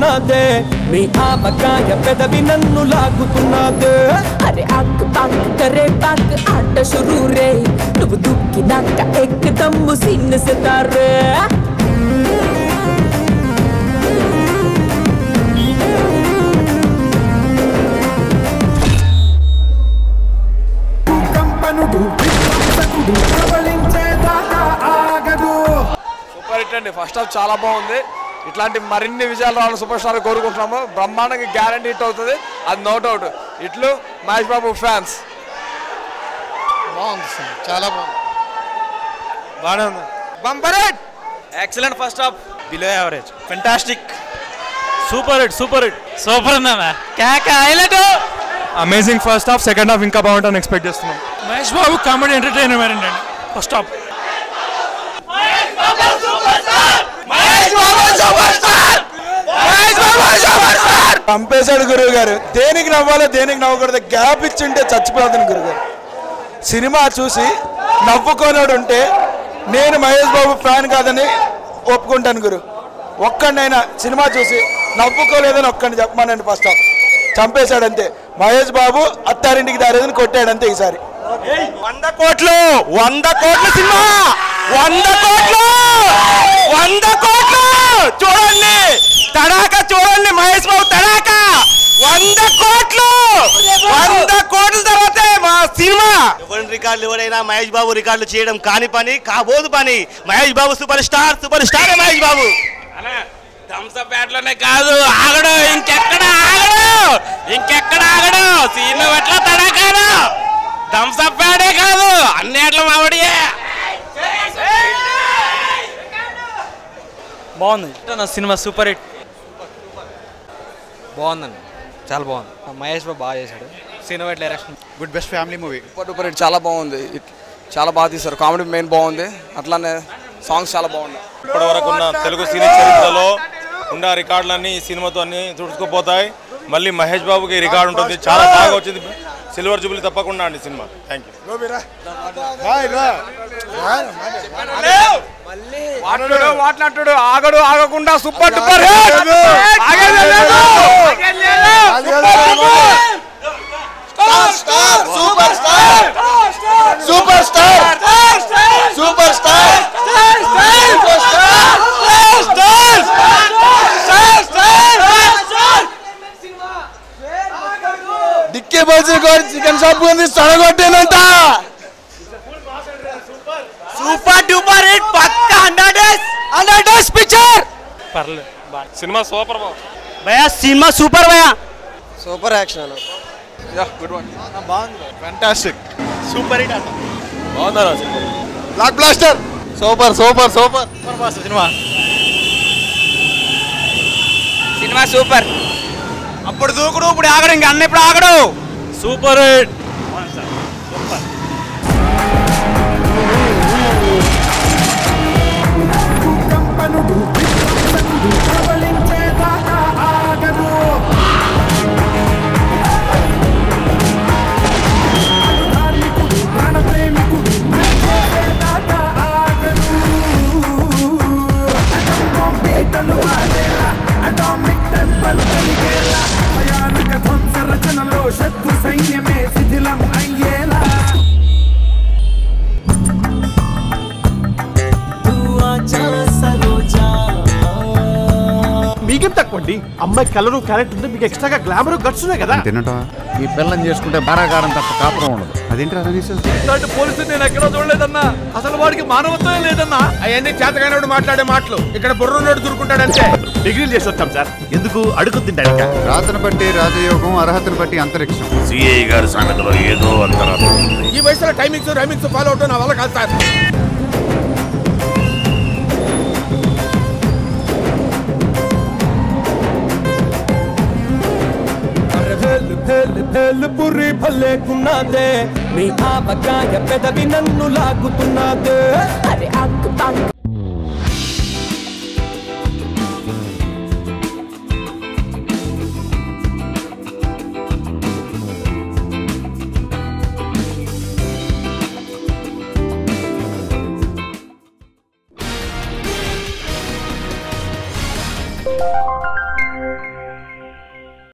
లాగుతున్నదే మీ ఆవకాయ పెదవి నన్ను లాగుతున్నదే అరే అక్ పాక్ కరే పాక్ ఆట షురూ రే నువ్వు దుక్కినాక ఎక్కదమ్ము సిన్న సితారే కంపనుడు విధ్వంసకుడు ప్రబలించేదాకా ఆగదు సూపర్ హిట్ అండి ఫస్ట్ హాఫ్ చాలా బాగుంది ఇట్లాంటి మరిన్ని విజయాలు రావాలని సూపర్ స్టార్ కోరుకుంటున్నాము బ్రహ్మాండంగా గ్యారంటీ హిట్ అవుతుంది అది నో డౌట్ ఇట్లు మహేష్ బాబు ఫ్యాన్స్ బాగుంది సార్ చాలా బాగుంది బాగానే ఉంది bumper hit excellent first half below average fantastic super hit super hit super ఉందమ్మా కేక highlight amazing first half second half ఇంకా బాగుంటుందని ఎక్స్పెక్ట్ చేస్తున్నాం మహేష్ బాబు కామెడీ ఎంటర్టైనర్ అండి ఫస్ట్ హాఫ్ చంపేశాడు గురువు గారు దేనికి నవ్వాలో దేనికి నవ్వకూడదు గ్యాప్ ఇచ్చింటే చచ్చిపోతుంది గురువు గారు సినిమా చూసి నవ్వుకోనోడు ఉంటే నేను మహేష్ బాబు ఫ్యాన్ కాదని ఒప్పుకుంటాను గురు ఒక్కడినైనా సినిమా చూసి నవ్వుకోలేదని ఒక్కడిని చెప్పమానండి ఫస్ట్ ఆఫ్ చంపేశాడంతే మహేష్ బాబు అత్తారింటికి దారేదని కొట్టాడంతే ఈసారి వంద కోట్లు వంద కోట్ల సినిమా వంద కోట్లు వంద కోట్లు చూడండి తడాక చూడండి మహేష్ బాబు తడాక వంద కోట్లు వంద కోట్ల తర్వాతే మా సినిమా ఎవరి రికార్డులు ఎవరైనా మహేష్ బాబు రికార్డులు చేయడం కాని పని కాబోదు పని Mahesh Babu super star super star Mahesh Babu Thums Up బ్యాట్లోనే కాదు ఆగడు ఇంకెక్కడ ఆగడు ఇంకెక్కడ ఆగడు సీన్ ఎట్లా తడాకాడు థమ్స్అప్ బ్యాటే కాదు అన్ని ఎట్ల మావడియే బాగుంది నా సినిమా సూపర్ హిట్ బాగుందండి చాలా బాగుంది మహేష్ బాబు బాగా చేశాడు cinema direction good best family movie super duper hit చాలా బాగుంది ఇట్- చాలా బాగా తీశారు కామెడీ మెయిన్ బాగుంది అట్లానే సాంగ్స్ చాలా బాగున్నాయి ఇప్పటి వరకు ఉన్న తెలుగు సినీ చరిత్రలో ఉన్న రికార్డులన్నీ ఈ సినిమాతో అన్ని తుడుచుకుపోతాయి మళ్ళీ మహేష్ బాబుకి రికార్డు ఉంటుంది చాలా బాగా వచ్చింది సిల్వర్ జూబ్లీ తప్పకుండా అండి సినిమా థ్యాంక్ యూ వాట్లాడు వాట్లాడు ఆగడు ఆగకుండా సూపర్ డూపర్ హిట్ ఆగేదే లేదు. Super star super star super star డిక్కే బల్సి కూడా చికెన్ షాప్ ఉంది సడగొట్టేనంట సూపర్ డూపర్ హిట్ పక్కా hundred days hundred days picture పర్లేదు సినిమా సూపర్ బాబు భయా సినిమా సూపర్ భయా super action good one fantastic super hit బాగుందా cinema blockbuster super super super cinema cinema super అప్పుడు దూకుడు ఇప్పుడు ఆగడు ఇంకా అన్న ఇప్పుడు ఆగడు సూపర్ హిట్ కంపనుడు విధ్వంసకుడు ప్రబలించేదాకా ఆగదు ధార్మికుడు ప్రాణప్రేమికుడు మృత్యుచేదాకా ఆగదు అటంబం పీటలు వాడేలా అటామిక్ టెంపల్ కలిగేలా భయానక ధ్వంస రచనలో శత్రు సైన్యమే శిథిలం అయ్యేలా మీకేం తక్కువ అండి అమ్మాయి కలరు క్యారెక్టర్ ఉంది మీకు ఎక్స్ట్రాగా గ్లామర్ గట్స్ ఉన్నాయి కదా తినటం ఈ పిల్లని చేసుకుంటే బారాగారం తప్ప కాపురం ఉండదు అదేంటి అలా ఇట్లాంటి పోలీసు నేను ఎక్కడో చూడలేదన్నా అసలు వాడికి మానవత్వం లేదన్నా అవన్నీ చేతగానోడు మాట్లాడే మాటలు ఇక్కడ బుర్రున్నోడు దూరుకుంటాడంటే డిగ్రీలు చేసి వచ్చాం సార్ ఎందుకు అడుగు తింటాడు రాతను బట్టి రాజయోగం అర్హతను బట్టి అంతరిక్షం సిఐ గారి సంగతిలో ఏదో అంతరాలు ఈ వయసులో టైమింగ్స్ రైమింగ్స్ ఫాలో అవటం నా వల్ల కాదు సార్ భేలు భేలు భేలు పురి భలేకున్నదే మీ ఆవకాయ పెదవి నన్ను లాగుతున్నదే అరే అక్ పాక్ ఆ